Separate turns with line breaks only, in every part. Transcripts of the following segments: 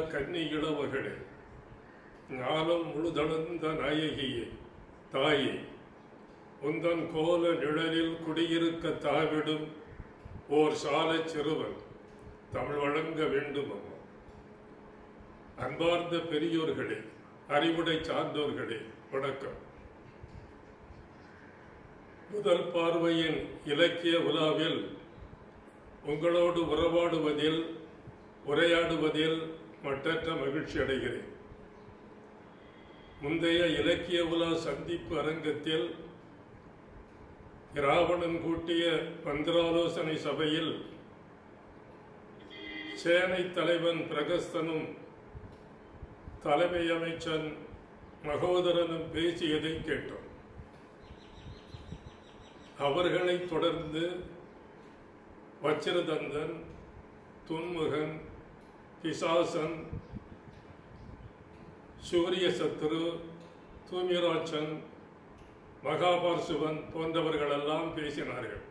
கன்னி இளவர்களே ஞானம் முழுதளந்த நாயகியே தாயே உந்தன் கோல நிழலில் குடியிருக்க தாவிடும் ஓர் சாலச் சிறுவன் தமிழ் வழங்க வேண்டும் அம்மா அன்பார்ந்த பெரியோர்களே அறிவுடை சார்ந்தோர்களே வணக்கம் முதல் பார்வையின் இலக்கிய உலாவில் உங்களோடு உறவாடுவதில் உரையாடுவதில் மட்டற்ற மகிழ்ச்சி அடைகிறேன் முந்தைய இலக்கிய உலா சந்திப்பு அரங்கத்தில் இராவணன் கூட்டிய மந்திராலோசனை சபையில் சேனை தலைவன் பிரகஸ்தனும் தலைமை அமைச்சன் மகோதரனும் பேசியதை கேட்டோம் அவர்களைத் தொடர்ந்து வச்சிரதந்தன் துன்முகன் பிசாசன் சூரிய சத்துரு தூமிராட்சன் மகாபார்சுவன் போன்றவர்களெல்லாம் பேசினார்கள்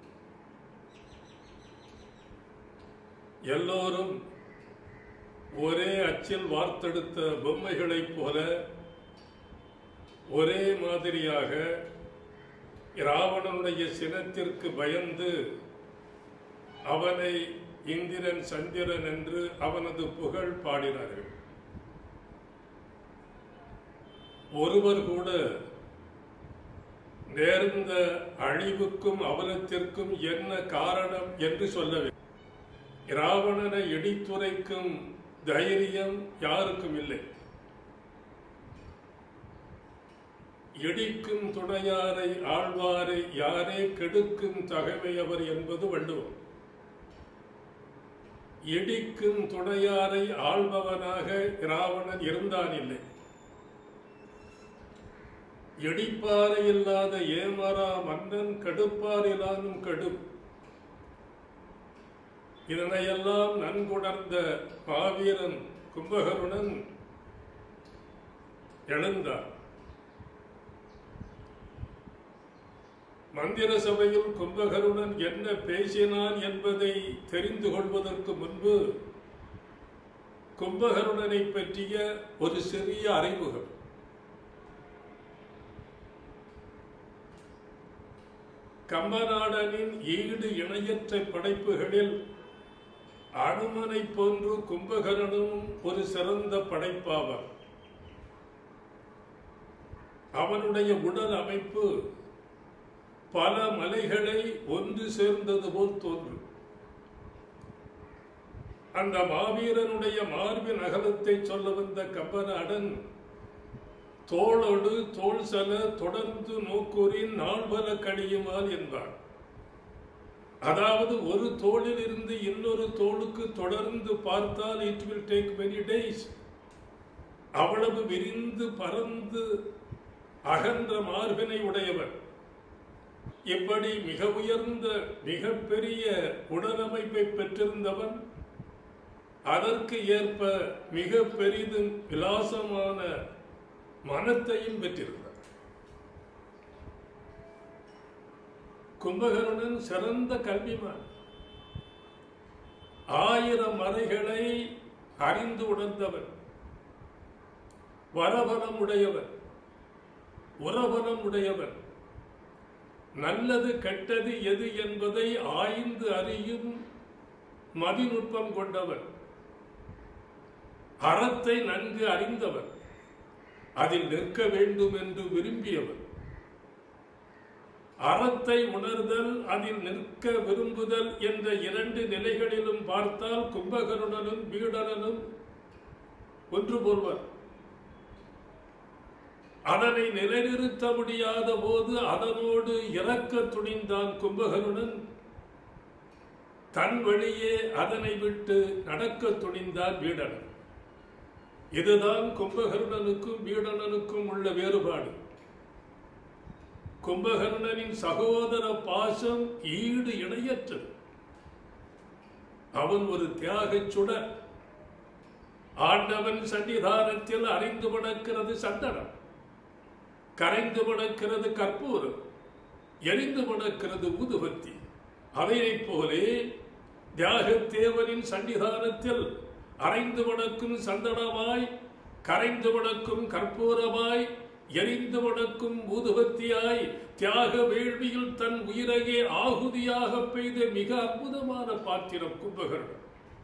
எல்லோரும் ஒரே அச்சில் வார்த்தெடுத்த பொம்மைகளைப் போல ஒரே மாதிரியாக ராவணனுடைய சினத்திற்கு பயந்து அவனை இந்திரன் சந்திரன் என்று அவனது புகழ் பாடினார்கள் ஒருவர் கூட நேர்ந்த அழிவுக்கும் அவலத்திற்கும் என்ன காரணம் என்று சொல்லவில்லை ராவணனை இடித்துரைக்கும் தைரியம் யாருக்கும் இல்லை இடிக்கும் துணையாரை ஆழ்வாரை யாரே கெடுக்கும் தகமையவர் என்பது வள்ளுவம் இடிக்கும் துணையாரை ஆள்பவனாக ராவணன் இருந்தான் இல்லை இடிப்பாறை இல்லாத ஏமரா மன்னன் கடுப்பாரிலானும் கடும் இதனையெல்லாம் நன்குணர்ந்த மாவீரன் கும்பகருணன் எழுந்தார் மந்திர சபையில் கும்பகருணன் என்ன பேசினான் என்பதை தெரிந்து கொள்வதற்கு முன்பு கும்பகருணனை பற்றிய ஒரு சிறிய அறிமுகம் கம்பநாடனின் ஈடு இணையற்ற படைப்புகளில் அனுமனை போன்று கும்பகரனும் ஒரு சிறந்த படைப்பாவார் அவனுடைய உடல் அமைப்பு பல மலைகளை ஒன்று சேர்ந்தது போல் தோன்றும் அந்த மாவீரனுடைய மார்பின் அகலத்தை சொல்ல வந்த கம்பநாடன் தோளோடு தோல் சல தொடர்ந்து நோக்கூரின் நாள்பல கழியுமால் என்பார் அதாவது ஒரு தோளில் இருந்து இன்னொரு தோளுக்கு தொடர்ந்து பார்த்தால் it will take many days அவ்வளவு விரிந்து பறந்து அகன்ற மார்பினை உடையவர் இப்படி மிக உயர்ந்த மிகப்பெரிய உடலமைப்பை பெற்றிருந்தவன் அதற்கு ஏற்ப மிக பெரிதும் விலாசமான மனத்தையும் பெற்றிருந்தார் கும்பகருணன் சிறந்த கல்விமான் ஆயிரம் மறைகளை அறிந்து உணர்ந்தவன் வரபலம் உடையவன் உறபலம் உடையவன் நல்லது கெட்டது எது என்பதை ஆய்ந்து அறியும் மதிநுட்பம் கொண்டவன் அறத்தை நன்கு அறிந்தவன் அதில் நிற்க வேண்டும் என்று விரும்பியவன் அறத்தை உணர்தல் அதில் நிற்க விரும்புதல் என்ற இரண்டு நிலைகளிலும் பார்த்தால் கும்பகருணனும் பீடனனும் ஒன்று போல்வர் அதனை நிலைநிறுத்த முடியாத போது அதனோடு இறக்க துணிந்தான் கும்பகருணன் தன் வழியே அதனை விட்டு நடக்க துணிந்தான் வீடனன் இதுதான் கும்பகருணனுக்கும் வீடனனுக்கும் உள்ள வேறுபாடு கும்பகர்ணனின் சகோதர பாசம் ஈடு இணையற்றது அவன் ஒரு தியாகச் சுடர் ஆண்டவன் சன்னிதானத்தில் அறிந்து மணக்கிறது சந்தனம் கரைந்து மணக்கிறது கற்பூரம் எரிந்து மணக்கிறது ஊதுபத்தி அவையைப் போலே தியாகத்தேவனின் சன்னிதானத்தில் அரைந்து வடக்கும் சந்தனமாய் கரைந்து வடக்கும் கற்பூரமாய் எரிந்து வடக்கும் ஊதுபத்தியாய் தியாக வேள்வியில் தன் உயிரையே ஆகுதியாக பெய்த மிக அற்புதமான பாத்திரம் கும்பகர்ணன்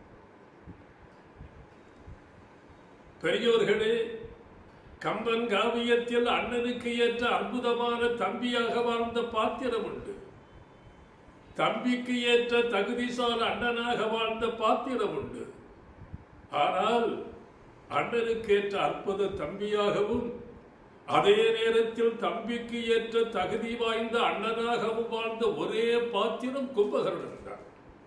பெரியோர்களே கம்பன் காவியத்தில் அண்ணனுக்கு ஏற்ற அற்புதமான தம்பியாக வாழ்ந்த பாத்திரம் உண்டு தம்பிக்கு ஏற்ற தகுதிசால் அண்ணனாக வாழ்ந்த பாத்திரம் உண்டு ஆனால் அண்ணனுக்கு ஏற்ற அற்புத தம்பியாகவும் அதே நேரத்தில் தம்பிக்கு ஏற்ற தகுதி வாய்ந்த அண்ணனாகவும் வாழ்ந்த ஒரே பாத்திரம் கும்பகர்ணன் தான்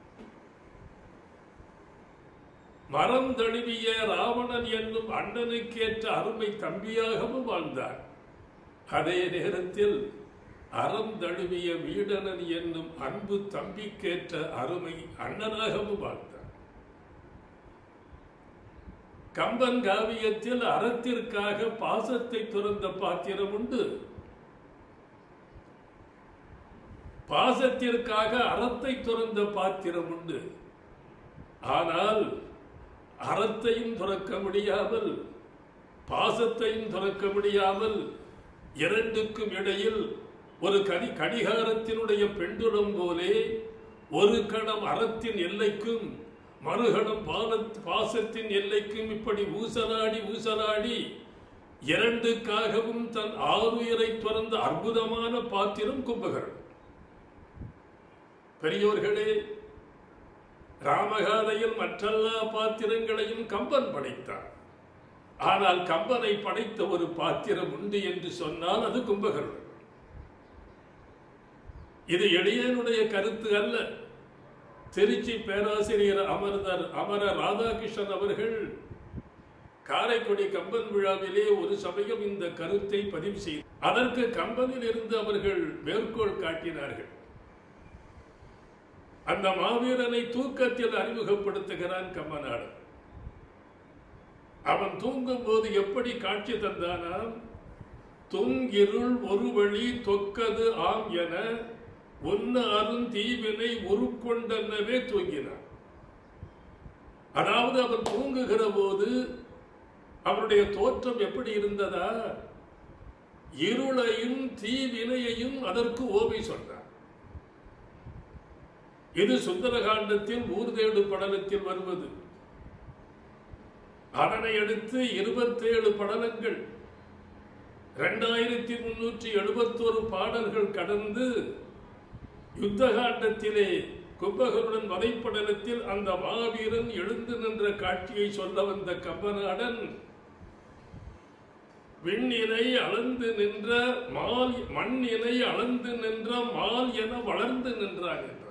மரம் தழுவிய ராவணன் என்னும் அண்ணனுக்கேற்ற அருமை தம்பியாகவும் வாழ்ந்தார் அதே நேரத்தில் அறம் தழுவிய வீடனன் என்னும் அன்பு தம்பிக்கேற்ற அருமை அண்ணனாகவும் வாழ்ந்தார் கம்பன் காவியத்தில் அறத்திற்காக பாசத்தை துறந்த பாத்திரம் உண்டு பாசத்திற்காக அறத்தை துறந்த பாத்திரம் உண்டு ஆனால் அறத்தையும் துறக்க முடியாமல் பாசத்தையும் துறக்க முடியாமல் இரண்டுக்கும் இடையில் ஒரு கடி கடிகாரத்தினுடைய பெண்டுலம் போலே ஒரு கணம் அறத்தின் எல்லைக்கும் மறுகணம் பால பாசத்தின் எல்லைக்கும் இப்படி ஊசலாடி ஊசலாடி இரண்டுக்காகவும் தன் ஆறுயிரை துறந்த அற்புதமான பாத்திரம் கும்பகரன் பெரியோர்களே ராமகாதையில் மற்றெல்லா பாத்திரங்களையும் கம்பன் படைத்தார் ஆனால் கம்பனை படைத்த ஒரு பாத்திரம் உண்டு என்று சொன்னால் அது கும்பகர்ணன் இது எளியனுடைய கருத்து அல்ல திருச்சி பேராசிரியர் அமர்தர் அமர ராதாகிருஷ்ணன் அவர்கள் காரைக்குடி கம்பன் விழாவிலே ஒரு சமயம் இந்த கருத்தை பதிவு செய்து அதற்கு கம்பனில் இருந்து அவர்கள் மேற்கோள் காட்டினார்கள் அந்த மாவீரனை தூக்கத்தில் அறிமுகப்படுத்துகிறான் கம்மநாடு அவன் தூங்கும் போது எப்படி காட்சி தந்தானாம் துங்கிருள் ஒரு வழி தொக்கது ஆம் என ஒன்னு அருண் தீவினை உருக்கொண்டனவே தூங்கினான் அதாவது அவன் தூங்குகிற போது அவனுடைய தோற்றம் எப்படி இருந்ததா இருளையும் தீவினையையும் அதற்கு ஓமை சொன்னார் இது சுந்தரகாண்டத்தில் ஊர்தேடு படலத்தில் வருவது அதனை அடுத்து இருபத்தேழு படலங்கள் இரண்டாயிரத்தி முன்னூற்றி எழுபத்தோரு பாடல்கள் கடந்து யுத்தகாண்டத்திலே கும்பகருடன் வதைப்படலத்தில் அந்த மாவீரன் எழுந்து நின்ற காட்சியை சொல்ல வந்த கம்பநாடன் விண்ணினை அளந்து நின்ற மால் மண்ணினை அளந்து நின்ற மால் என வளர்ந்து நின்றான் என்றார்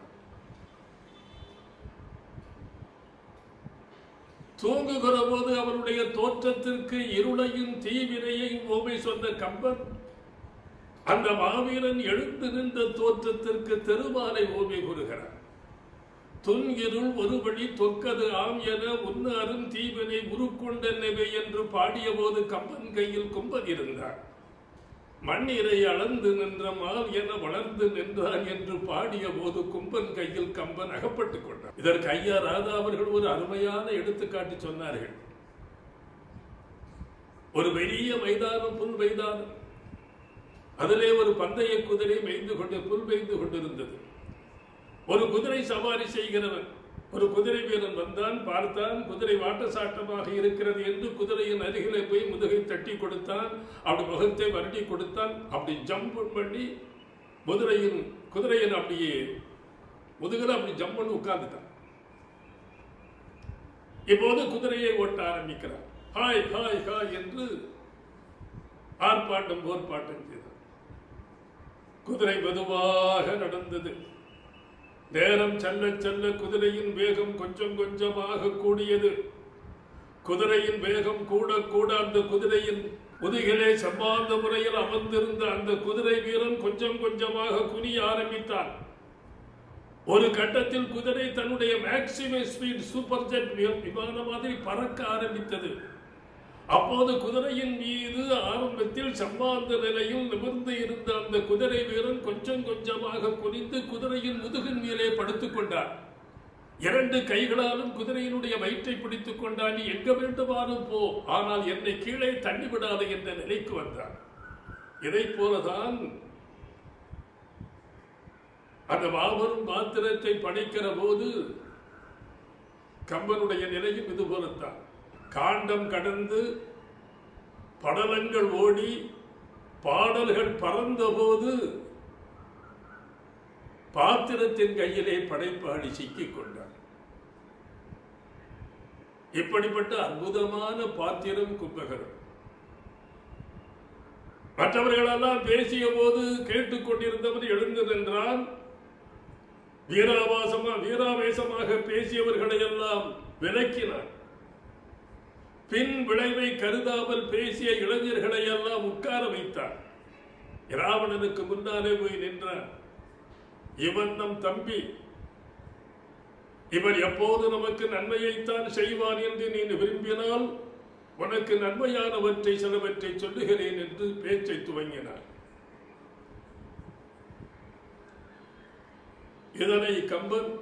தூங்குகிற போது அவருடைய தோற்றத்திற்கு இருளையும் தீவினையையும் ஓமை சொன்ன கம்பன் அந்த மாவீரன் எழுந்து நின்ற தோற்றத்திற்கு தெருமாலை ஓமை கூறுகிறார் துன்கிருள் ஒருபடி தொக்கது ஆம் என உன்னு அரும் தீவினை உருக்கொண்டனவே என்று பாடிய போது கம்பன் கையில் கும்பன் இருந்தார் மண்ணிரை அளந்து நின்ற மால் என வளர்ந்து நின்றான் என்று பாடிய போது கும்பன் கையில் கம்பன் அகப்பட்டுக் கொண்டார் இதற்கு ஐயா ராதா அவர்கள் ஒரு அருமையான எடுத்துக்காட்டு சொன்னார்கள் ஒரு பெரிய மைதானம் புல் மைதானம் அதிலே ஒரு பந்தய குதிரை மேய்ந்து கொண்டு புல் மேய்ந்து கொண்டிருந்தது ஒரு குதிரை சவாரி செய்கிறவன் ஒரு குதிரை வீரன் வந்தான் பார்த்தான் குதிரை வாட்டசாட்டமாக இருக்கிறது என்று குதிரையின் அருகிலே போய் முதுகை தட்டி கொடுத்தான் அப்படி முகத்தை வருடி கொடுத்தான் அப்படி ஜம்ப் பண்ணி குதிரையின் குதிரையின் அப்படியே முதுகில் அப்படி ஜம்ப் பண்ணி உட்கார்ந்துட்டான் இப்போது குதிரையை ஓட்ட ஆரம்பிக்கிறான் ஹாய் ஹாய் ஹாய் என்று ஆர்ப்பாட்டம் போர்ப்பாட்டம் செய்தான் குதிரை மெதுவாக நடந்தது நேரம் செல்ல செல்ல குதிரையின் வேகம் கொஞ்சம் கொஞ்சமாக கூடியது குதிரையின் வேகம் கூட கூட அந்த குதிரையின் முதுகிலே செம்மாந்த முறையில் அமர்ந்திருந்த அந்த குதிரை வீரன் கொஞ்சம் கொஞ்சமாக குனிய ஆரம்பித்தான் ஒரு கட்டத்தில் குதிரை தன்னுடைய மேக்சிமம் ஸ்பீட் சூப்பர் ஜெட் விமானம் மாதிரி பறக்க ஆரம்பித்தது அப்போது குதிரையின் மீது ஆரம்பத்தில் சம்பாந்த நிலையில் நிமிர்ந்து இருந்த அந்த குதிரை வீரன் கொஞ்சம் கொஞ்சமாக குனிந்து குதிரையின் முதுகின் மேலே படுத்துக் கொண்டார் இரண்டு கைகளாலும் குதிரையினுடைய வயிற்றை பிடித்துக் கொண்டான் நீ எங்க வேண்டுமானும் போ ஆனால் என்னை கீழே தள்ளி விடாது என்ற நிலைக்கு வந்தான் இதை போலதான் அந்த மாபெரும் பாத்திரத்தை படைக்கிற போது கம்பனுடைய நிலையும் இது போலத்தான் காண்டம் கடந்து படலங்கள் ஓடி பாடல்கள் பறந்தபோது பாத்திரத்தின் கையிலே படைப்பாடி சிக்கிக் கொண்டார் இப்படிப்பட்ட அற்புதமான பாத்திரம் கும்பகரம் மற்றவர்களெல்லாம் பேசிய போது கேட்டுக்கொண்டிருந்தவர் எழுந்து நின்றான் வீராவாசமா வீராவேசமாக பேசியவர்களை எல்லாம் விலக்கினார் பின் விளைவை கருதாமல் பேசிய இளைஞர்களை எல்லாம் உட்கார வைத்தார் இராவணனுக்கு முன்னாலே போய் நின்றார் இவன் நம் தம்பி இவர் எப்போது நமக்கு நன்மையைத்தான் செய்வான் என்று நீ விரும்பினால் உனக்கு நன்மையானவற்றை சிலவற்றை சொல்லுகிறேன் என்று பேச்சை துவங்கினார் இதனை கம்பன்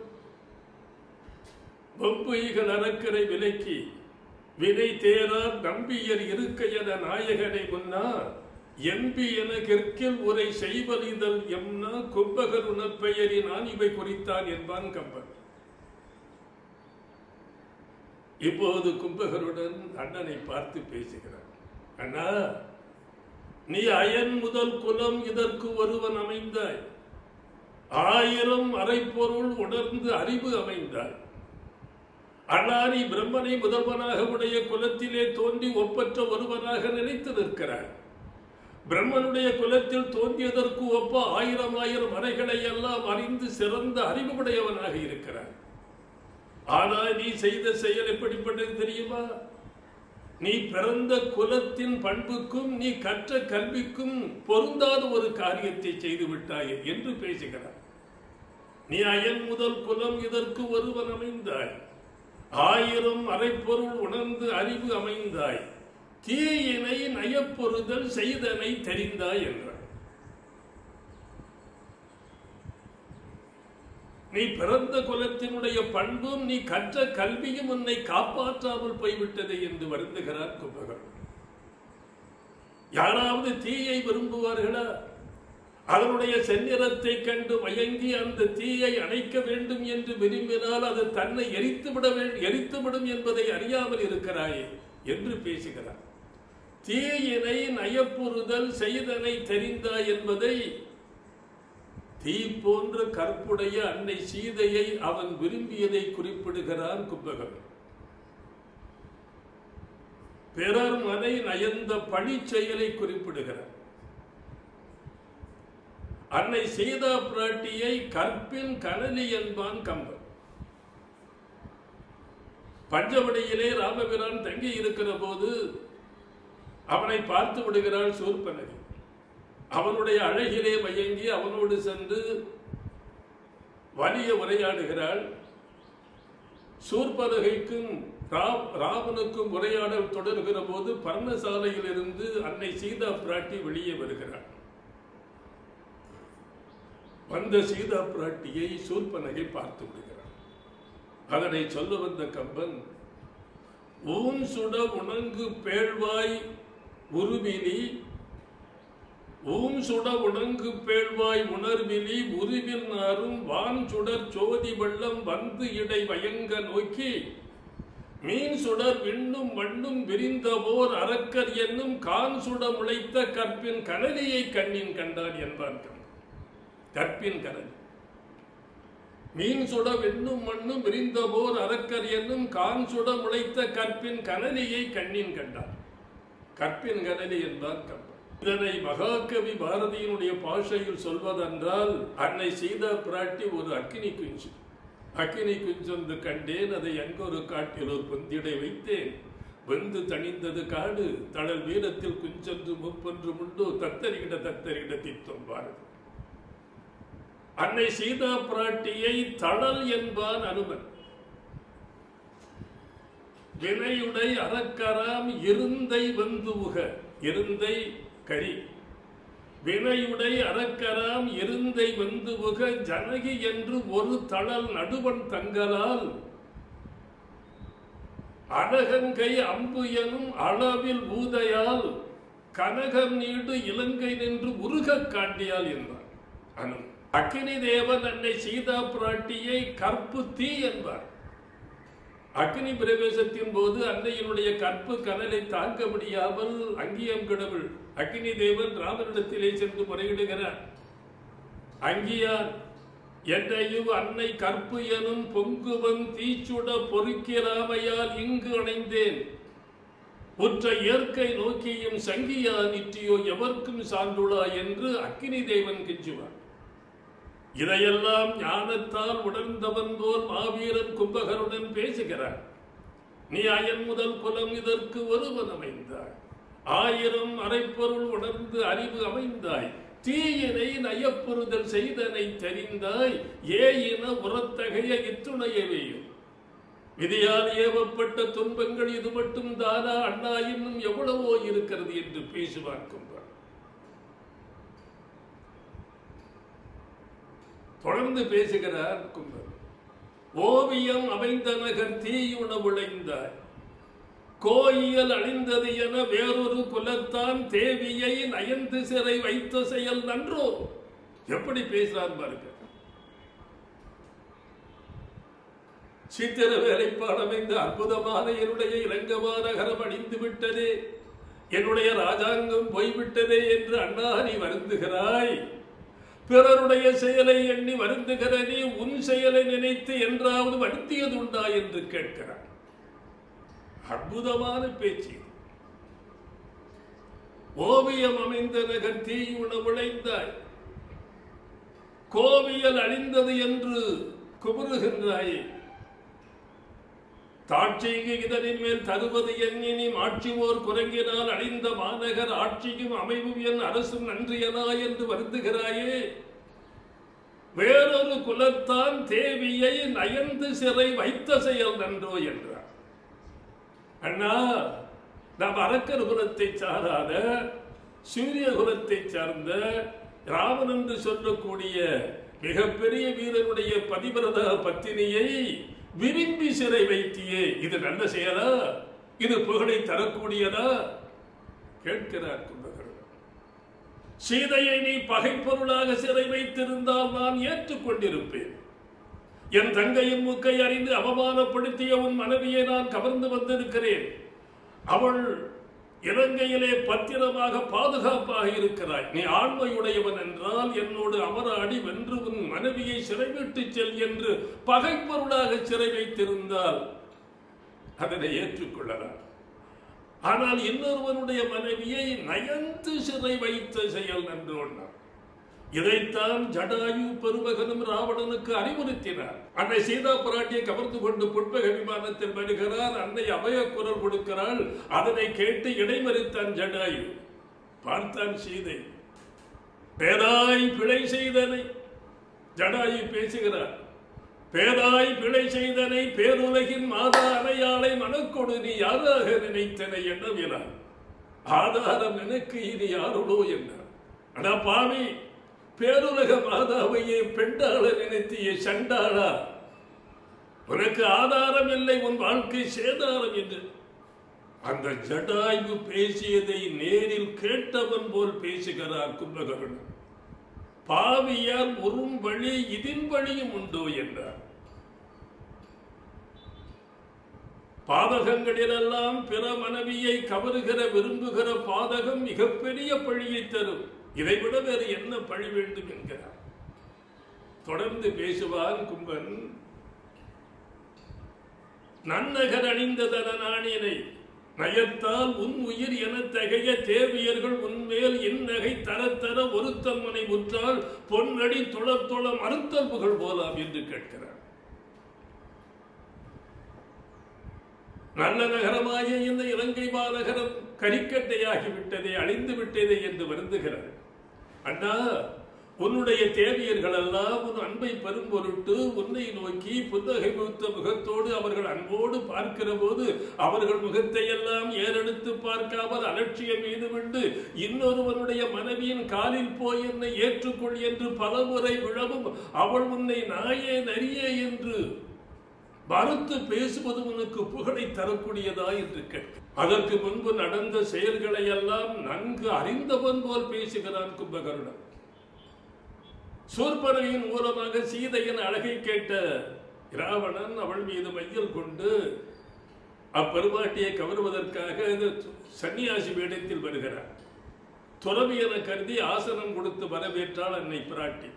வம்புயிகள் அறக்கரை விலக்கி வினை தேரார் நம்பியர் இருக்க என நாயகனை முன்னார் எம்பி என கற்கில் உரை செய்வலிதல் எம்னா கும்பகர் உணப்பெயரினான் இவை குறித்தான் என்பான் கம்பன் இப்போது கும்பகருடன் அண்ணனை பார்த்து பேசுகிறார் அண்ணா நீ அயன் முதல் குலம் இதற்கு ஒருவன் அமைந்தாய் ஆயிரம் அரைப்பொருள் உணர்ந்து அறிவு அமைந்தாய் அண்ணா நீ பிரம்மனை முதல்வனாக உடைய குலத்திலே தோன்றி ஒப்பற்ற ஒருவனாக நினைத்து நிற்கிறாய் பிரம்மனுடைய குலத்தில் தோன்றியதற்கு ஒப்ப ஆயிரம் ஆயிரம் அறைகளை எல்லாம் அறிந்து சிறந்த அறிவு உடையவனாக இருக்கிறார் ஆனால் நீ செய்த செயல் எப்படிப்பட்டது தெரியுமா நீ பிறந்த குலத்தின் பண்புக்கும் நீ கற்ற கல்விக்கும் பொருந்தாத ஒரு காரியத்தை செய்து விட்டாய் என்று பேசுகிறார் நீ அயன் முதல் குலம் இதற்கு ஒருவன் அமைந்தாய் ஆயிரம் அரைப்பொருள் உணர்ந்து அறிவு அமைந்தாய் தீயினை நயப்பொருதல் செய்தனை தெரிந்தாய் என்றார் நீ பிறந்த குலத்தினுடைய பண்பும் நீ கற்ற கல்வியும் உன்னை காப்பாற்றாமல் போய்விட்டது என்று வருந்துகிறார் கும்பகர் யாராவது தீயை விரும்புவார்களா அதனுடைய செந்நிறத்தை கண்டு மயங்கி அந்த தீயை அணைக்க வேண்டும் என்று விரும்பினால் அது தன்னை எரித்து விட வேண்டும் எரித்துவிடும் என்பதை அறியாமல் இருக்கிறாயே என்று பேசுகிறார் தீயினை நயப்புறுதல் செய்தனை தெரிந்தாய் என்பதை தீ போன்ற கற்புடைய அன்னை சீதையை அவன் விரும்பியதை குறிப்பிடுகிறான் கும்பகன் பிறர் மனை நயந்த பழி செயலை குறிப்பிடுகிறார் அன்னை சீதா பிராட்டியை கற்பின் கனலி என்பான் கம்பன் பஞ்சவடியிலே ராமபிரான் தங்கி இருக்கிற போது அவனை பார்த்து விடுகிறாள் சூர்பனகி அவனுடைய அழகிலே மயங்கி அவனோடு சென்று வலிய உரையாடுகிறாள் சூர்பனகைக்கும் ராவனுக்கும் உரையாடல் தொடர்கிற போது பர்ணசாலையில் இருந்து அன்னை சீதா பிராட்டி வெளியே வருகிறாள் வந்த சீதா பிராட்டியை சூர்பனகை பார்த்து விடுகிறார் அதனை சொல்ல வந்த கம்பன் ஊன் சுட உணங்கு பேழ்வாய் உருவினி ஊம் சுட உணங்கு பேழ்வாய் உணர்விலி உருவில் நாரும் வான் சுடர் சோதி வெள்ளம் வந்து இடை வயங்க நோக்கி மீன் சுடர் விண்ணும் மண்ணும் விரிந்தவோர் அரக்கர் என்னும் கான் சுட முளைத்த கற்பின் கனலியை கண்ணின் கண்டான் என்பான் கற்பின் கனல் மீன் சுட வெண்ணும் மண்ணும் விரிந்தவோர் அரக்கர் என்னும் கான் சுட முளைத்த கற்பின் கனலியை கண்ணின் கண்டார் கற்பின் கனலி என்பார் கம்பன் இதனை மகாகவி பாரதியினுடைய பாஷையில் சொல்வதென்றால் அன்னை சீதா பிராட்டி ஒரு அக்கினி குஞ்சு அக்கினி குஞ்சொன்று கண்டேன் அதை எங்கொரு காட்டில் ஒரு பொந்திடை வைத்தேன் வெந்து தணிந்தது காடு தளல் வீரத்தில் குஞ்சொன்று முப்பொன்று முண்டு தத்தரிகிட தத்தரிகிட தித்தம் பாரதி அன்னை சீதா பிராட்டியை தடல் என்பான் அனுமன் வினையுடை அறக்கராம் இருந்தை வந்து உக இருந்தை கரி வினையுடை அரக்கராம் எருந்தை வந்து புக ஜனகி என்று ஒரு தளல் நடுவன் தங்கலால் அனகங்கை அம்பு எனும் அளவில் ஊதையால் கனகம் நீடு இலங்கை நின்று உருகக் காண்டியால் என்றார் அனு அக்கினி தேவன் அன்னை சீதா பிராட்டியை கற்பு தீ என்பார் அக்னி பிரவேசத்தின் போது அன்னையினுடைய கற்பு கனலை தாங்க முடியாமல் அங்கியம் கடவுள் அக்னி தேவன் ராமனிடத்திலே சென்று முறையிடுகிறார் அங்கியான் என்னையும் அன்னை கற்பு எனும் பொங்குவன் தீச்சுட பொறுக்கிறாமையால் இங்கு அணைந்தேன் உற்ற இயற்கை நோக்கியும் சங்கியா நிற்றியோ எவர்க்கும் சான்றுளா என்று அக்கினி தேவன் கெஞ்சுவார் இதையெல்லாம் ஞானத்தால் உணர்ந்தவன் போல் மாவீரன் கும்பகருடன் பேசுகிறார் நீ அயன் முதல் குலம் இதற்கு ஒருவன் அமைந்தாய் ஆயிரம் அரைப்பொருள் உணர்ந்து அறிவு அமைந்தாய் தீயினை நயப்புறுதல் செய்தனை தெரிந்தாய் ஏயின உரத்தகைய இத்துணையவேயும் விதியால் ஏவப்பட்ட துன்பங்கள் இது மட்டும் தானா அண்ணா இன்னும் எவ்வளவோ இருக்கிறது என்று பேசுவார் கும்பர் தொடர்ந்து பேசுகிறார் கும்பர் ஓவியம் அமைந்த நகர் தீயுண விளைந்தாய் கோயியல் அழிந்தது என வேறொரு குலத்தான் தேவியை நயந்து சிறை வைத்த செயல் நன்றோ எப்படி பேசுறார் பாருங்க சித்திர வேலைப்பாடம் இந்த அற்புதமான என்னுடைய இளங்கமாநகரம் அழிந்து விட்டதே என்னுடைய ராஜாங்கம் போய்விட்டதே என்று அண்ணா நீ வருந்துகிறாய் பிறருடைய செயலை எண்ணி வருந்துகிற நீ உன் செயலை நினைத்து என்றாவது வருத்தியதுண்டா என்று கேட்கிறார் அற்புதமான பேச்சு ஓவியம் அமைந்த நகர் தீயுண விளைந்தாய் கோவியல் அழிந்தது என்று குமுறுகின்றாயே தாட்சிக்கு இதனின் மேல் தருவது எண்ணினி மாட்சிவோர் குரங்கினால் அழிந்த மாநகர் ஆட்சியும் அமைவும் என் அரசும் நன்றியனா என்று வருந்துகிறாயே வேறொரு குலத்தான் தேவியை நயந்து சிறை வைத்த செயல் நன்றோ என்றார் அண்ணா நாம் அரக்கர் குலத்தை சாராத சூரிய குலத்தை சார்ந்த ராமன் என்று சொல்லக்கூடிய மிகப்பெரிய வீரனுடைய பதிவிரத பத்தினியை விரும்பி சிறை வைத்தியே இது நல்ல செயலா இது புகழை தரக்கூடியதா கேட்கிறார் கும்பகர்ணன் சீதையை நீ பகைப்பொருளாக சிறை வைத்திருந்தால் நான் ஏற்றுக்கொண்டிருப்பேன் என் தங்கையின் மூக்கை அறிந்து அவமானப்படுத்திய உன் மனைவியை நான் கவர்ந்து வந்திருக்கிறேன் அவள் இலங்கையிலே பத்திரமாக பாதுகாப்பாக இருக்கிறாய் நீ ஆண்மையுடையவன் என்றால் என்னோடு அமராடி வென்று உன் மனைவியை சிறைவிட்டு செல் என்று பகைப்பொருளாக சிறை வைத்திருந்தால் அதனை ஏற்றுக்கொள்ளலாம் ஆனால் இன்னொருவனுடைய மனைவியை நயந்து சிறை வைத்த செயல் நன்றோன்னார் இதைத்தான் ஜடாயு பெருமகனும் ராவணனுக்கு அறிவுறுத்தினார் அன்னை சீதா பிராட்டியை கவர்ந்து கொண்டு புட்பக விமானத்தில் வருகிறார் அன்னை அபய குரல் கொடுக்கிறாள் அதனை கேட்டு இடைமறித்தான் ஜடாயு பார்த்தான் சீதை பேதாய் பிழை செய்தனை ஜடாயு பேசுகிறார் பேதாய் பிழை செய்தனை பேருலகின் மாதா அணையாளை மனக்கொடு நீ யாராக நினைத்தனை எண்ணவினார் ஆதாரம் எனக்கு இனி யாருடோ என்றார் அடா பாவி பேருலக மாதாவையே பெண்டாள நினைத்திய சண்டாளா உனக்கு ஆதாரம் இல்லை உன் வாழ்க்கை சேதாரம் என்று அந்த ஜடாயு பேசியதை நேரில் கேட்டவன் போல் பேசுகிறார் கும்பகர்ணன் பாவியார் உறும் வழி இதின் வழியும் உண்டோ என்றார் பாதகங்களிலெல்லாம் பிற மனைவியை கவருகிற விரும்புகிற பாதகம் மிகப்பெரிய பழியை தரும் இதைவிட வேறு என்ன பழி வேண்டும் என்கிறார் தொடர்ந்து பேசுவான் கும்பன் நன்னகர் அணிந்ததன நாணினை நயத்தால் உன் உயிர் என தகைய தேவியர்கள் உன்மேல் இந்நகை தரத்தர ஒருத்தன் முனை உற்றால் பொன்னடி துளத்துள மறுத்தல் புகழ் போலாம் என்று கேட்கிறார் நல்ல நகரமாகிய இந்த இலங்கை மாநகரம் கரிக்கட்டையாகி விட்டதே அழிந்து விட்டதே என்று வருந்துகிறார் அண்ணா உன்னுடைய தேவியர்கள் எல்லாம் உன் அன்பை பெரும் பொருட்டு உன்னை நோக்கி புன்னகை முகத்த முகத்தோடு அவர்கள் அன்போடு பார்க்கிற போது அவர்கள் முகத்தை எல்லாம் ஏறெடுத்து பார்க்காமல் அலட்சியம் மீதுவிட்டு இன்னொருவனுடைய மனைவியின் காலில் போய் என்னை ஏற்றுக்கொள் என்று பலமுறை விழவும் அவள் உன்னை நாயே நரியே என்று மறுத்து பேசுவது உனக்கு புகழை தரக்கூடியதா என்று கேட்க அதற்கு முன்பு நடந்த செயல்களை எல்லாம் நன்கு அறிந்தவன் போல் பேசுகிறான் கும்பகருடன் சூர்பனையின் மூலமாக சீதையின் அழகை கேட்ட இராவணன் அவள் மீது மையல் கொண்டு அப்பெருமாட்டியை கவருவதற்காக இது சன்னியாசி வேடத்தில் வருகிறார் துறவி என கருதி ஆசனம் கொடுத்து வரவேற்றாள் அன்னை பிராட்டி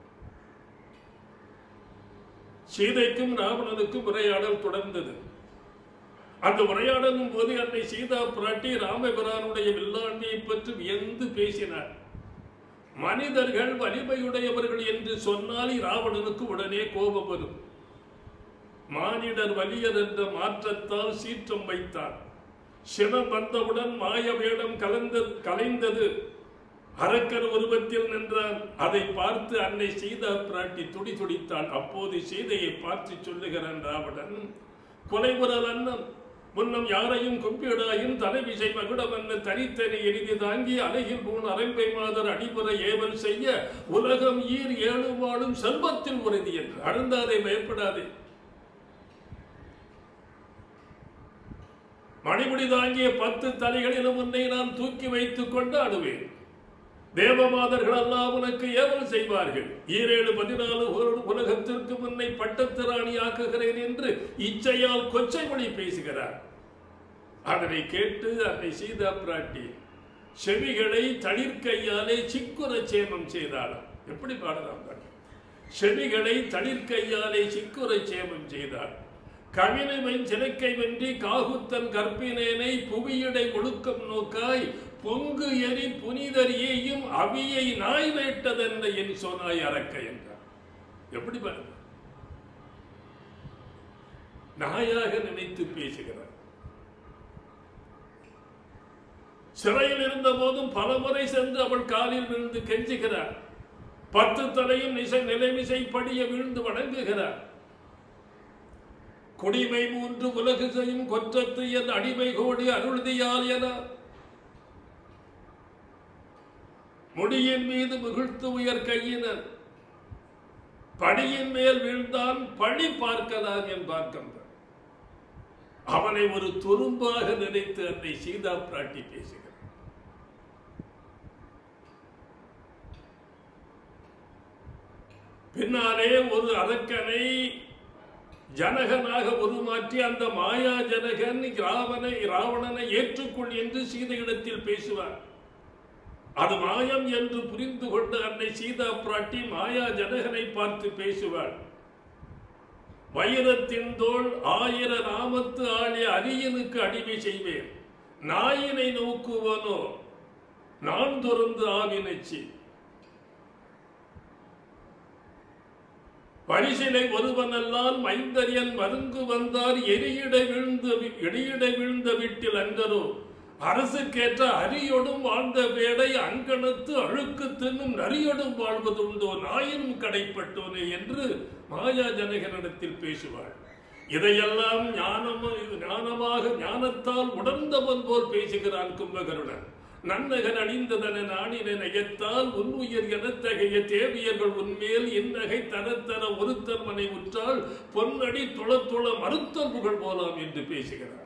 சீதைக்கும் ராவணனுக்கும் உரையாடல் தொடர்ந்தது அந்த உரையாடலின் போது அன்னை சீதா பிராட்டி ராமபிரானுடைய வில்லாண்மையை பற்றி வியந்து பேசினார் மனிதர்கள் வலிமையுடையவர்கள் என்று சொன்னால் ராவணனுக்கு உடனே கோபம் வரும் மானிடர் வலியர் என்ற மாற்றத்தால் சீற்றம் வைத்தார் சினம் வந்தவுடன் மாய வேடம் கலந்தது கலைந்தது அரக்கர் உருவத்தில் நின்றார் அதை பார்த்து அன்னை சீதா பிராட்டி துடி துடித்தாள் அப்போது சீதையை பார்த்து சொல்லுகிறான் ராவணன் கொலைபுரல் அண்ணன் முன்னம் யாரையும் கும்பிடாயின் தலைவிசை மகுடமன்ன தனித்தனி எரிதி தாங்கி அழகில் பூன் அரம்பை மாதர் அடிபுற ஏவல் செய்ய உலகம் ஈர் ஏழு வாழும் செல்வத்தில் உறுதி என்று அழுந்தாதே பயப்படாதே மணிமுடி தாங்கிய பத்து தலைகளிலும் உன்னை நான் தூக்கி வைத்துக் கொண்டாடுவேன் தேவமாதர்கள் எல்லாம் உனக்கு ஏவல் செய்வார்கள் ஈரேழு பதினாலு உலகத்திற்கு முன்னை பட்டத்திராணி ஆக்குகிறேன் என்று இச்சையால் கொச்சை மொழி பேசுகிறார் அதனை கேட்டு அன்னை சீதா பிராட்டி செவிகளை தளிர்கையாலே சிக்குற சேமம் செய்தாளாம் எப்படி பாடலாம் செவிகளை தளிர்கையாலே சிக்குற சேமம் செய்தாள் கவினவன் சிலைக்கை வென்றி காகுத்தன் கற்பினேனை புவியடை ஒழுக்கம் நோக்காய் பொங்கு எரி புனிதர் ஏயும் அவியை நாய் வேட்டதென்ன என் சொன்னாய் அறக்க என்றார் எப்படி பாருங்க நாயாக நினைத்து பேசுகிறார் சிறையில் இருந்த போதும் பலமுறை சென்று அவள் காலில் விழுந்து கெஞ்சுகிறார் பத்து தலையும் நிசை நிலைமிசை படிய விழுந்து வணங்குகிறார் குடிமை மூன்று உலகு செய்யும் கொற்றத்து என் அடிமை கோடி அருள்தியால் என முடியின் மீது முகிழ்த்து உயர் கையினர் படியின் மேல் வீழ்ந்தான் பழி பார்க்கலாம் என்பார்க்கின்ற அவனை ஒரு துரும்பாக நினைத்து அன்னை சீதா பிராட்டி பேசுகிறார் பின்னாலே ஒரு அரக்கனை ஜனகனாக உருமாற்றி அந்த மாயா ஜனகன் ராவனை ராவணனை ஏற்றுக்கொள் என்று சீதையிடத்தில் பேசுவார் அது மாயம் என்று புரிந்து கொண்டு அன்னை சீதா பிராட்டி மாயா ஜனகனை பார்த்து பேசுவாள் வைரத்தின் தோல் ஆயிர நாமத்து ஆளிய அரியனுக்கு அடிமை செய்வேன் நாயினை நோக்குவனோ நான் துறந்து ஆவினச்சி பரிசிலை ஒருவனல்லால் மைந்தரியன் மருங்கு வந்தார் எரியிடை விழுந்த எடியிடை விழுந்த வீட்டில் அங்கரோ அரசுக்கேற்ற அரியொடும் வாழ்ந்த வேடை அங்கணத்து அழுக்கு தின்னும் நரியொடும் வாழ்வதுண்டோ நாயினும் கடைப்பட்டோனே என்று மாயா ஜனகனிடத்தில் பேசுவாள் இதையெல்லாம் ஞானம் ஞானமாக ஞானத்தால் உணர்ந்தவன் போல் பேசுகிறான் கும்பகருடன் நன்னகன் அணிந்ததன நாணின நயத்தால் உன்னுயிர் எனத்தகைய தேவியர்கள் உன்மேல் இந்நகை தனத்தன ஒருத்தர் மனை உற்றால் பொன்னடி துள துள மறுத்தல் புகழ் போலாம் என்று பேசுகிறார்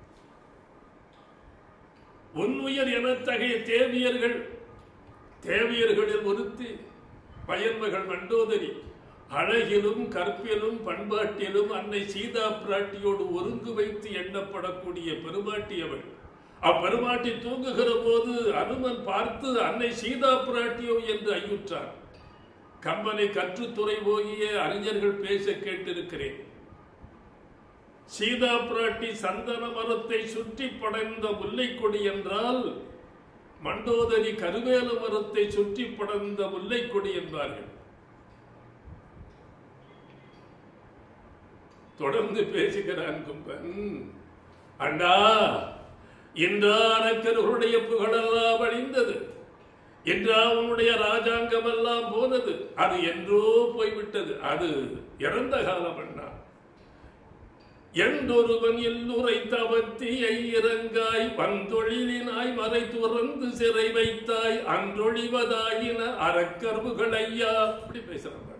உன்னுயர் எனத்தகைய தேவியர்கள் தேவியர்களில் ஒருத்தி பயன்மகள் மண்டோதரி அழகிலும் கற்பிலும் பண்பாட்டிலும் அன்னை சீதா பிராட்டியோடு ஒருங்கு வைத்து எண்ணப்படக்கூடிய பெருமாட்டி அவள் அப்பெருமாட்டி தூங்குகிற போது அனுமன் பார்த்து அன்னை சீதா பிராட்டியோ என்று ஐயுற்றார் கம்பனை கற்றுத்துறை போகிய அறிஞர்கள் பேச கேட்டிருக்கிறேன் சீதா பிராட்டி சந்தன மரத்தை சுற்றி படைந்த முல்லை கொடி என்றால் மண்டோதரி கருவேல மரத்தை சுற்றி படர்ந்த முல்லை கொடி என்பார்கள் தொடர்ந்து பேசுகிறான் கும்பன் அண்டா இன்று அரக்கர்களுடைய புகழெல்லாம் அழிந்தது என்று அவனுடைய ராஜாங்கம் எல்லாம் போனது அது என்றோ போய்விட்டது அது இறந்த காலம் அண்ணா என்றொருவன் எல்லுரை தவத்தியை இறங்காய் வந்தொழிலினாய் மறை துறந்து சிறை வைத்தாய் அன்றொழிவதாயின அறக்கர்வுகள் ஐயா அப்படி பேசுறான் பாருங்க.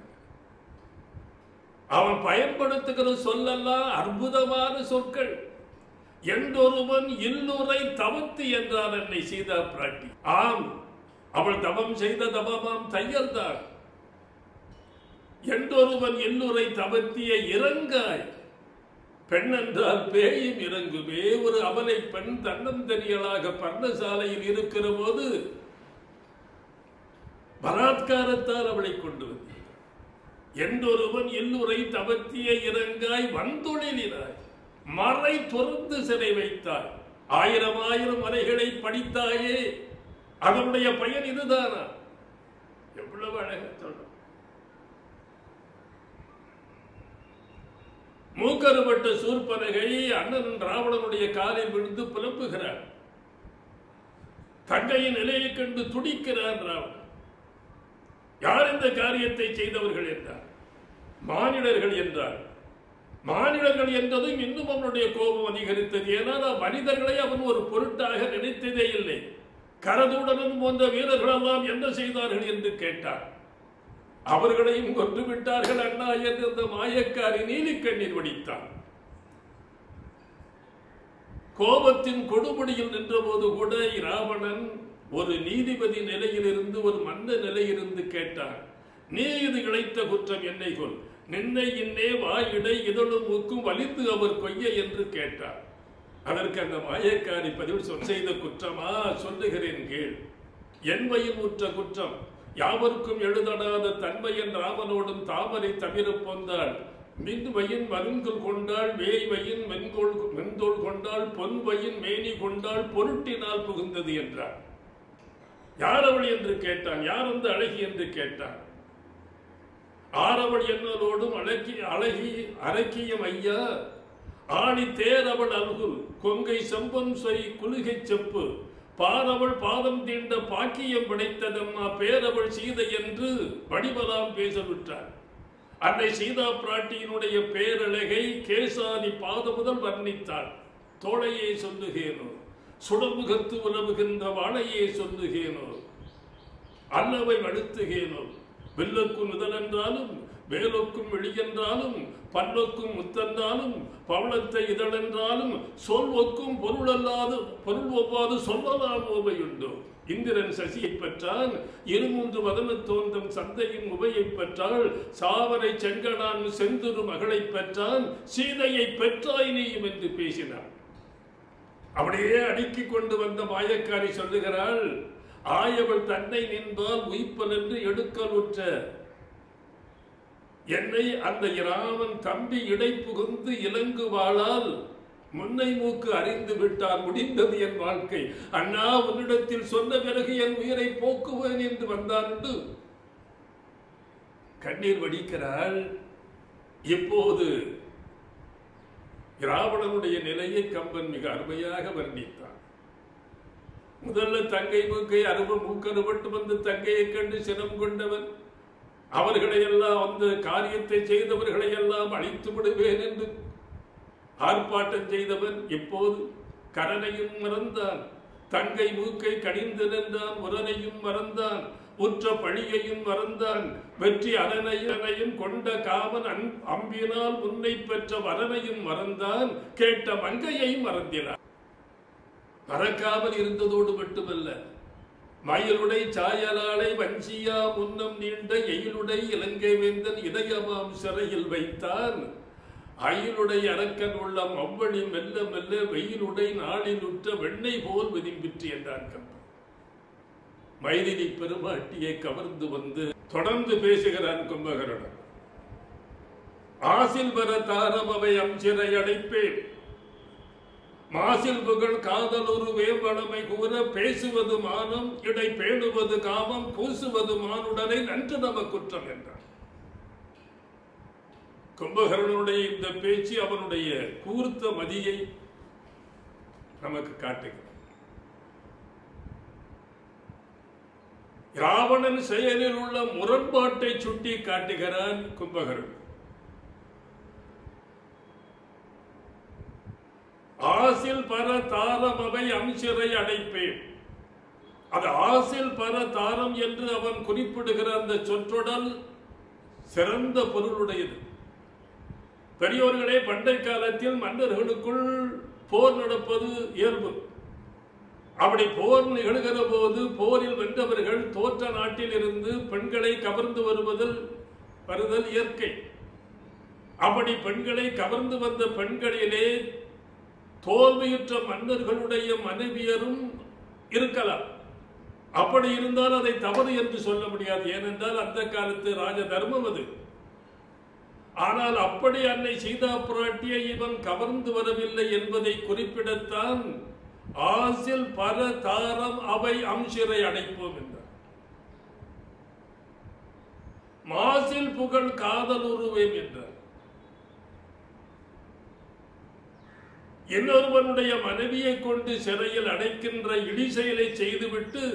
அவன் பயன்படுத்துகிற சொல்லெல்லாம் அற்புதமான சொற்கள் என்றொருவன் இல்லுரை தவத்து என்றார் என்னை சீதா பிராட்டி ஆம் அவள் தவம் செய்த தவமாம் தையல்தான் என்றொருவன் இல்லுரை தவத்திய இறங்காய் பெண் என்றால் பேயும் இறங்குமே ஒரு அவலை பெண் தன்னந்தனியலாக பர்ணசாலையில் இருக்கிற போது பலாத்காரத்தால் அவளை கொண்டு வந்தீர் என்றொருவன் எல்லுரை தவத்திய இறங்காய் வந்தொழிலினாய் மறை துறந்து சிறை வைத்தாய் ஆயிரம் ஆயிரம் மறைகளை படித்தாயே அதனுடைய பயன் இதுதானா எவ்வளவு அழக சொல்ற மூக்கருப்பட்ட சூர்பனகை அண்ணன் ராவணனுடைய காலில் விழுந்து புலம்புகிறார் தங்கையின் நிலையை கண்டு துடிக்கிறான் ராவணன் யார் இந்த காரியத்தை செய்தவர்கள் என்றார் மானிடர்கள் என்றார் மானிடர்கள் என்றதும் இன்னும் அவனுடைய கோபம் அதிகரித்தது ஏனால் மனிதர்களை அவன் ஒரு பொருட்டாக நினைத்ததே இல்லை கரதூடனும் போன்ற வீரர்களெல்லாம் என்ன செய்தார்கள் என்று கேட்டார் அவர்களையும் கொன்று விட்டார்கள் அண்ணா என்று அந்த மாயக்காரி நீலிக்கண்ணீர் வடித்தான் கோபத்தின் கொடுமுடியில் நின்றபோது கூட ராவணன் ஒரு நீதிபதி நிலையிலிருந்து ஒரு மன்ன நிலையிலிருந்து கேட்டார் நீ இது இழைத்த குற்றம் என்னை கொல் நின்னை இன்னே வாயிடை இதழும் மூக்கும் வலிந்து அவர் கொய்ய என்று கேட்டார் அதற்கு அந்த மாயக்காரி பதிவு சொல் செய்த குற்றமா சொல்லுகிறேன் கேள் என்மையின் உற்ற குற்றம் யாவருக்கும் எழுதடாத தன்மையன் ராமனோடும் தாமரை தவிர போந்தாள் மின்வயின் மருங்குல் கொண்டாள் வேய்வையின் மென்கோள் மென்தோள் கொண்டாள் பொன்வையின் மேனி கொண்டாள் பொருட்டினால் புகுந்தது என்றார் யார் அவள் என்று கேட்டான் யார் அந்த அழகி என்று கேட்டான் ஆரவள் என்னலோடும் அழகி அழகி அரக்கியம் ஐயா ஆணி தேரவள் அல்குல் கொங்கை செம்பன் சொய் குலுகை செப்பு பாரவள் பாதம் தீண்ட பாக்கியம் படைத்ததம்மா பேரவள் சீதை என்று வடிவலாம் பேசவிட்டார் அன்னை சீதா பிராட்டியினுடைய பேரழகை கேசாதி பாத முதல் வர்ணித்தாள் தோளையே சொல்லுகேனோ சுடமுகத்து உலவுகின்ற வாழையே சொல்லுகேனோ அல்லவை அழுத்துகேனோ வில்லுக்கும் இதழென்றாலும் வேலொக்கும் வெளியென்றாலும் பல்லொக்கும் முத்தென்றாலும் பவளத்தை இதழென்றாலும் சொல் ஒக்கும் பொருள் அல்லாது பொருள் ஒவ்வாது சொல்லலாம் ஓவையுண்டோ இந்திரன் சசியை பெற்றான் இருமூன்று வதன தோன்றும் சந்தையின் உபையை பெற்றாள் சாவரை செங்கடான் செந்துரு மகளை பெற்றான் சீதையை பெற்றாய் நீயும் என்று பேசினார் அப்படியே அடுக்கிக் கொண்டு வந்த மாயக்காரி சொல்லுகிறாள் ஆயவள் தன்னை நின்றால் உயிப்பல் என்று எடுக்கலுற்ற என்னை அந்த இராமன் தம்பி இடை புகுந்து இலங்குவாளால் முன்னை மூக்கு அறிந்து விட்டார் முடிந்தது என் வாழ்க்கை அண்ணா உன்னிடத்தில் சொன்ன பிறகு என் உயிரை போக்குவேன் என்று வந்தான் என்று கண்ணீர் வடிக்கிறாள் இப்போது ராவணனுடைய நிலையை கம்பன் மிக அருமையாக வர்ணித்தான் முதல்ல தங்கை மூக்கை அருவ மூக்கருவட்டு வந்து தங்கையை கண்டு சினம் கொண்டவன் அவர்களை எல்லாம் வந்து காரியத்தை செய்தவர்களை எல்லாம் அழித்து விடுவேன் என்று ஆர்ப்பாட்டம் செய்தவன் இப்போது கரனையும் மறந்தான் தங்கை மூக்கை கடிந்து நின்றான் உரனையும் மறந்தான் உற்ற பழியையும் மறந்தான் வெற்றி அரணனையும் கொண்ட காமன் அன் அம்பினால் உன்னை பெற்ற வரனையும் மறந்தான் கேட்ட மங்கையையும் மறந்தினான் மறக்காமல் இருந்ததோடு மட்டுமல்ல மயிலுடை சாயலாளை வஞ்சியா முன்னம் நீண்ட எயிலுடை இலங்கை வேந்தன் இதயமாம் சிறையில் வைத்தான் அயிலுடை அரக்கன் உள்ளம் அவ்வழி மெல்ல மெல்ல வெயிலுடை நாளில் உற்ற வெண்ணெய் போல் விதிம்பிற்று என்றான் கம்பன் மைதினி பெருமாட்டியை கவர்ந்து வந்து தொடர்ந்து பேசுகிறான் கும்பகரணன் ஆசில் வர தாரம் அவை அம்சிறை அடைப்பேன் மாசில் புகழ் காதலொரு வேம்பளமை கூற பேசுவது மானம் இடை பேணுவது காமம் பூசுவது மானுடனை நன்று நம குற்றம் என்றார் கும்பகரனுடைய இந்த பேச்சு அவனுடைய கூர்த்த மதியை நமக்கு காட்டுகிறது ராவணன் செயலில் உள்ள முரண்பாட்டை சுட்டி காட்டுகிறான் கும்பகரன் ஆசில் பர தாரம் அவை அம்சிறை அடைப்பேன் அது ஆசில் பர தாரம் என்று அவன் குறிப்பிடுகிற அந்த சொற்றொடல் சிறந்த பொருளுடையது பெரியோர்களே பண்டை காலத்தில் மன்னர்களுக்குள் போர் நடப்பது இயல்பு அப்படி போர் நிகழ்கிற போது போரில் வென்றவர்கள் தோற்ற நாட்டில் இருந்து பெண்களை கவர்ந்து வருவதில் வருதல் இயற்கை அப்படி பெண்களை கவர்ந்து வந்த பெண்களிலே தோல்வியுற்ற மன்னர்களுடைய மனைவியரும் இருக்கலாம் அப்படி இருந்தால் அதை தவறு என்று சொல்ல முடியாது ஏனென்றால் அந்த காலத்து ராஜ தர்மம் அது ஆனால் அப்படி அன்னை சீதா பிராட்டியை இவன் கவர்ந்து வரவில்லை என்பதை குறிப்பிடத்தான் ஆசில் பல தாரம் அவை அம்சிறை அடைப்போம் என்றார் மாசில் புகழ் காதல் உருவேம் என்றார் இன்னொருவனுடைய மனைவியை கொண்டு சிறையில் அடைக்கின்ற இடி செயலை செய்துவிட்டு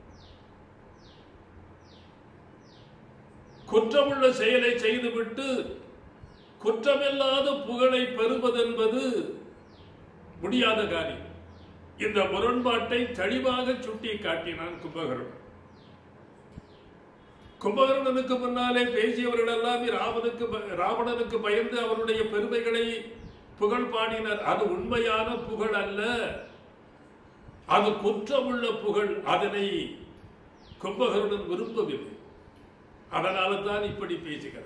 குற்றமுள்ள செயலை செய்துவிட்டு குற்றமில்லாத புகழை பெறுவதென்பது முடியாத காரியம் இந்த முரண்பாட்டை தெளிவாக சுட்டி காட்டினான் கும்பகர்ணன் கும்பகர்ணனுக்கு முன்னாலே பேசியவர்கள் எல்லாம் ராவனுக்கு ராவணனுக்கு பயந்து அவருடைய பெருமைகளை புகழ் பாடினர் அது உண்மையான புகழ் அல்ல அது குற்றமுள்ள புகழ் அதனை கும்பகருடன் விரும்பவில்லை அதனால தான் இப்படி பேசுகிறார்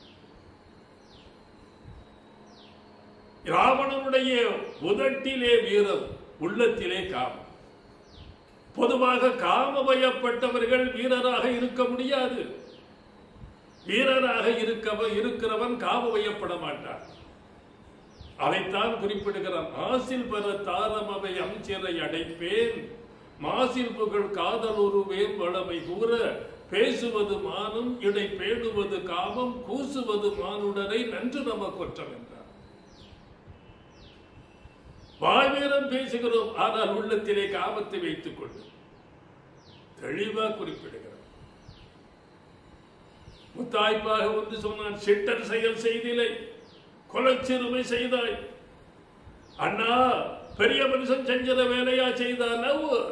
ராவணனுடைய உதட்டிலே வீரம் உள்ளத்திலே காமம் பொதுவாக காமபயப்பட்டவர்கள் வீரராக இருக்க முடியாது வீரராக இருக்க இருக்கிறவன் காமபயப்பட மாட்டான் அதைத்தான் குறிப்பிடுகிறான் ஆசில் பெற தாரம் அவை அம்சிறை அடைப்பேன் மாசில் புகழ் காதல் உருவேன் வளமை கூற பேசுவது மானம் இடை பேணுவது காமம் கூசுவது மானுடரை நன்று நம குற்றம் என்றார் வாய்வீரம் பேசுகிறோம் ஆனால் உள்ளத்திலே காமத்தை வைத்துக் கொண்டு தெளிவா குறிப்பிடுகிறார் முத்தாய்ப்பாக ஒன்று சொன்னான் சிட்டர் செயல் செய்திலை கொலைச்சிறுமை செய்தாய் அண்ணா பெரிய மனுஷன் செஞ்சத வேலையா செய்தான்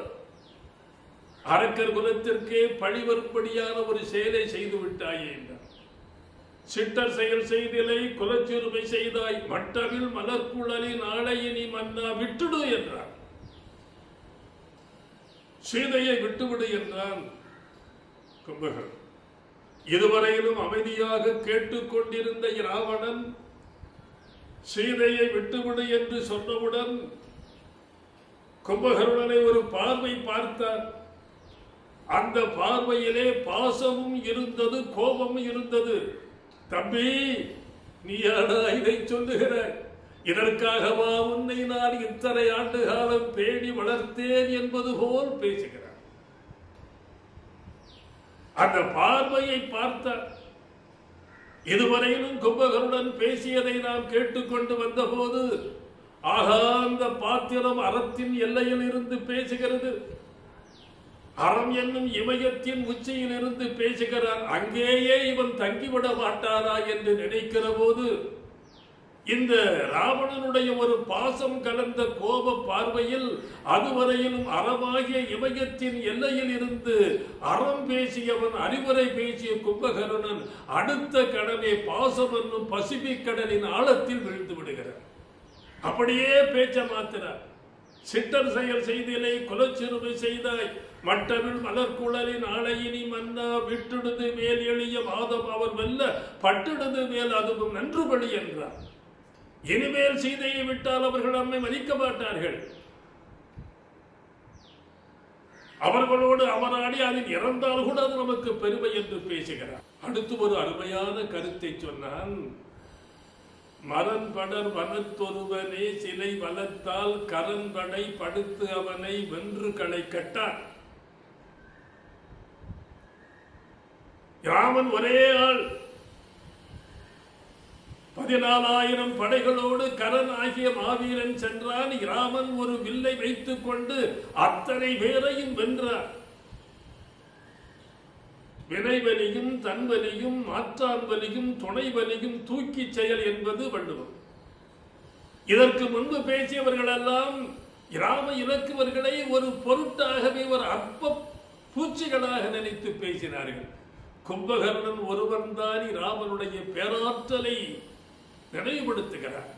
அரக்கர் குலத்திற்கே பழி வரும்படியான ஒரு செயலை செய்து விட்டாயே என்றார் சிட்டர் செயல் செய்திலை குலச்சிறுமை செய்தாய் மட்டவில் மலர்குழலி நாளையினி மன்னா விட்டுடு என்றார் சீதையை விட்டுவிடு என்றான் கும்பகர் இதுவரையிலும் அமைதியாக கேட்டுக்கொண்டிருந்த ராவணன் சீதையை விட்டுவிடு என்று சொன்னவுடன் கும்பகருணனை ஒரு பார்வை பார்த்தார் அந்த பார்வையிலே பாசமும் இருந்தது கோபமும் இருந்தது தம்பி நீ யாரா இதை சொல்லுகிறாய் இதற்காகவா உன்னை நான் இத்தனை ஆண்டு காலம் பேணி வளர்த்தேன் என்பது போல் பேசுகிறார் அந்த பார்வையை பார்த்தார் இதுவரையிலும் கும்பகருடன் பேசியதை நாம் கேட்டுக்கொண்டு வந்தபோது ஆகா அந்த பாத்திரம் அறத்தின் எல்லையில் இருந்து பேசுகிறது அறம் என்னும் இமயத்தின் உச்சியில் இருந்து பேசுகிறான் அங்கேயே இவன் தங்கிவிட மாட்டாரா என்று நினைக்கிற போது இந்த ராவணனுடைய ஒரு பாசம் கலந்த கோப பார்வையில் அதுவரையிலும் அறமாகிய இமயத்தின் எல்லையில் இருந்து அறம் பேசியவன் அறிவுரை பேசிய கும்பகருணன் அடுத்த கடனை பாசம் என்னும் பசிபிக் கடலின் ஆழத்தில் விழுந்து விடுகிறார் அப்படியே பேச்ச மாத்தினார் சித்தர் செயல் செய்திலை குலச்சிறுமை செய்தாய் மட்டவில் மலர்குழலின் ஆளையினி மன்னா விட்டுடுது மேல் எளிய வாதம் அவர் வெல்ல பட்டுடுது மேல் அதுவும் நன்றுபடி என்றார் இனிமேல் சீதையை விட்டால் அவர்கள் நம்மை மதிக்க மாட்டார்கள் அவர்களோடு அவராடி அதில் இறந்தால் கூட அது நமக்கு பெருமை என்று பேசுகிறார் அடுத்து ஒரு அருமையான கருத்தை சொன்னான் மரன் படர் வனத்தொருவனே சிலை வளர்த்தால் கரன்படை படுத்து அவனை வென்று களை கட்டான் ராமன் ஒரே ஆள் பதினாலாயிரம் படைகளோடு கரன் ஆகிய மாவீரன் சென்றான் ராமன் ஒரு வில்லை வைத்துக் கொண்டு அத்தனை பேரையும் வென்றார் வினைவலியும் தன்வலியும் மாற்றான் வலியும் துணை வலியும் தூக்கி செயல் என்பது வள்ளுவம் இதற்கு முன்பு பேசியவர்கள் எல்லாம் இராம இலக்குவர்களை ஒரு பொருட்டாகவே ஒரு அற்ப பூச்சிகளாக நினைத்து பேசினார்கள் கும்பகர்ணன் ஒருவன் தான் ராமனுடைய பேராற்றலை நினைவுபடுத்துகிறார்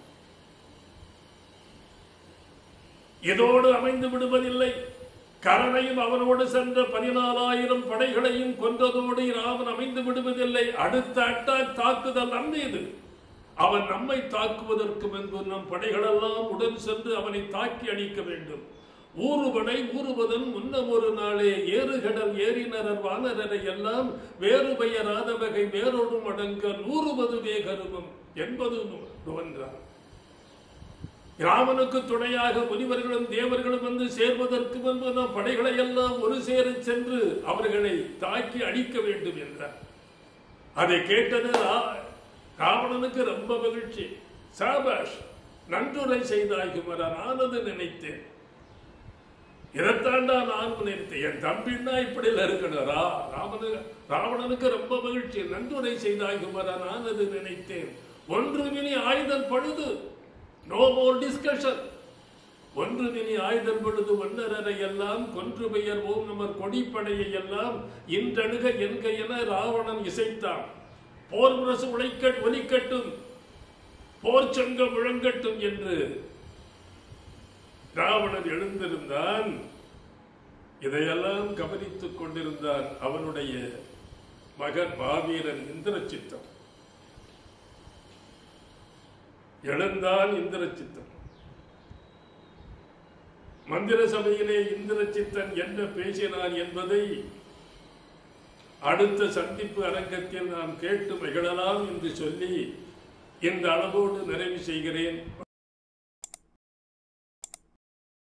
இதோடு அமைந்து விடுவதில்லை கரணையும் அவனோடு சென்ற பதினாலாயிரம் படைகளையும் கொன்றதோடு ராமன் அமைந்து விடுவதில்லை அடுத்த அட்டாக் தாக்குதல் நம்மீது அவன் நம்மை தாக்குவதற்கு முன்பு நம் படைகளெல்லாம் உடன் சென்று அவனை தாக்கி அழிக்க வேண்டும் ஊறுபடை ஊறுவதன் முன்னம் ஒரு நாளே ஏறுகடல் ஏறினரர் வானரரை எல்லாம் வேறு பெயராத வகை வேறொடும் அடங்க நூறுவது வேகருமம் என்பது நுவன்றார் ராமனுக்கு துணையாக முனிவர்களும் தேவர்களும் வந்து சேர்வதற்கு முன்பு நம் படைகளை எல்லாம் ஒரு சேர சென்று அவர்களை தாக்கி அழிக்க வேண்டும் என்றார் அதை கேட்டது ரா- ராவணனுக்கு ரொம்ப மகிழ்ச்சி சாபாஷ் நன்றுரை செய்தாய் குமரா நான் அது நினைத்தேன் இதைத்தாண்டா நான் நினைத்தேன் என் தம்பின்னா இப்படி இருக்கணும் ரா ராமனு ராவணனுக்கு ரொம்ப மகிழ்ச்சி நன்றுரை செய்தாய் குமரா நான் அது நினைத்தேன் ஒன்று மினி ஆயுதம் பழுது நோ மோர் டிஸ்கஷன் ஒன்று மினி ஆயுதம் பொழுது ஒன்னரரை எல்லாம் கொன்று பெயர் ஓம் நமர் கொடிப்படையை எல்லாம் இன்றணுக என்க என ராவணன் இசைத்தான் போர் முரசு உழைக்க ஒலிக்கட்டும் போர் சங்கம் முழங்கட்டும் என்று ராவணன் எழுந்திருந்தான் இதையெல்லாம் கவனித்துக் கொண்டிருந்தான் அவனுடைய மகன் மாவீரன் இந்திரச்சித்தம் எழுந்தான் இந்திரச்சித்தம் மந்திர சபையிலே இந்திரச்சித்தன் என்ன பேசினான் என்பதை அடுத்த சந்திப்பு அரங்கத்தில் நாம் கேட்டு மகிழலாம் என்று சொல்லி இந்த அளவோடு நிறைவு செய்கிறேன்